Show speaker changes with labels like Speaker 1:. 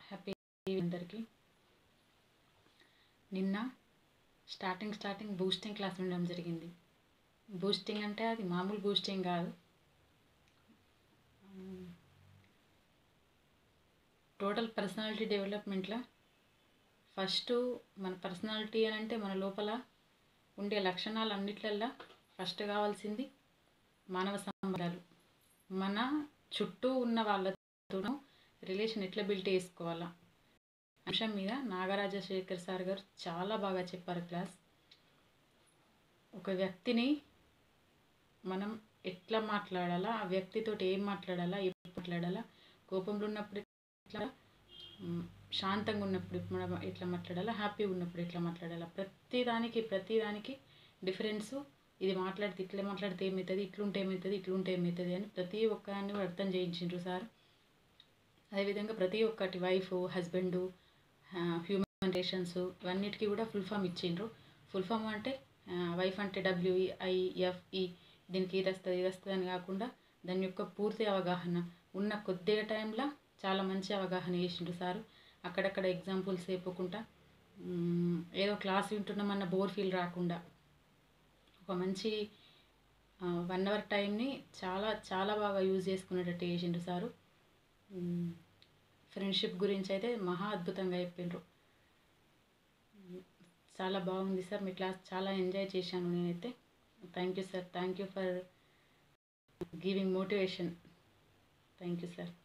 Speaker 1: happy అందరికీ నిన్న starting starting boosting class ఉండడం జరిగింది బూస్టింగ్ అంటే అది మామూలు బూస్టింగ్ కాదు టోటల్ పర్సనాలిటీ డెవలప్మెంట్లో ఫస్ట్ మన పర్సనాలిటీ అని అంటే మన లోపల ఉండే లక్షణాలు అన్నిట్లల్లో ఫస్ట్ కావాల్సింది మానవ సంబంధాలు మన చుట్టూ ఉన్న వాళ్ళతో రిలేషన్ ఎట్లా బిల్డ్ చేసుకోవాలా అంశం మీద నాగరాజశేఖర్ సార్ గారు చాలా బాగా చెప్పారు క్లాస్ ఒక వ్యక్తిని మనం ఎట్లా మాట్లాడాలా ఆ వ్యక్తితో ఏం మాట్లాడాలా ఎప్పుడు మాట్లాడాలా కోపంలో ఉన్నప్పుడు ఎట్లా మ్, శాంతంగా ఉన్నప్పుడు మనం ఎట్లా మాట్లాడాలా హ్యాపీగా ఉన్నప్పుడు ఎట్లా మాట్లాడాలా ప్రతి దానికి ప్రతి దానికి డిఫరెన్సు ఇది మాట్లాడితే ఇట్లా మాట్లాడితే ఏమవుతుంది ఇట్లుంటే ఏమవుతుంది ఇట్లుంటే ఏమవుతుంది అని ప్రతి ఒక్కదాన్ని కూడా అర్థం చేయించిండ్రు సార్ అదేవిధంగా ప్రతి ఒక్కటి వైఫ్ హస్బెండ్ హ్యూమన్ రిలేషన్స్ ఇవన్నిటికీ కూడా ఫుల్ ఫామ్ ఇచ్చిండ్రు ఫుల్ ఫామ్ అంటే వైఫ్ అంటే డబ్ల్యూఈఐఎఫ్ఈ దీనికి ఇది వస్తుంది ఇది వస్తుంది అని కాకుండా దాని యొక్క పూర్తి అవగాహన ఉన్న కొద్దిగా టైంలో చాలా మంచి అవగాహన చేసిండ్రు సారు అక్కడక్కడ ఎగ్జాంపుల్స్ చెప్పకుండా మ్, ఏదో క్లాస్ వింటున్నామన్న బోర్ ఫీల్ రాకుండా ఒక మంచి వన్ అవర్ టైంని చాలా చాలా బాగా యూజ్ చేసుకునేటట్టు చేసిండ్రు సారు ఫ్రెండ్షిప్ గురించి అయితే మహా అద్భుతంగా చెప్పిండ్రు చాలా బాగుంది సార్ మీ క్లాస్ చాలా ఎంజాయ్ చేశాను నేనైతే thank you sir thank you for giving motivation thank you sir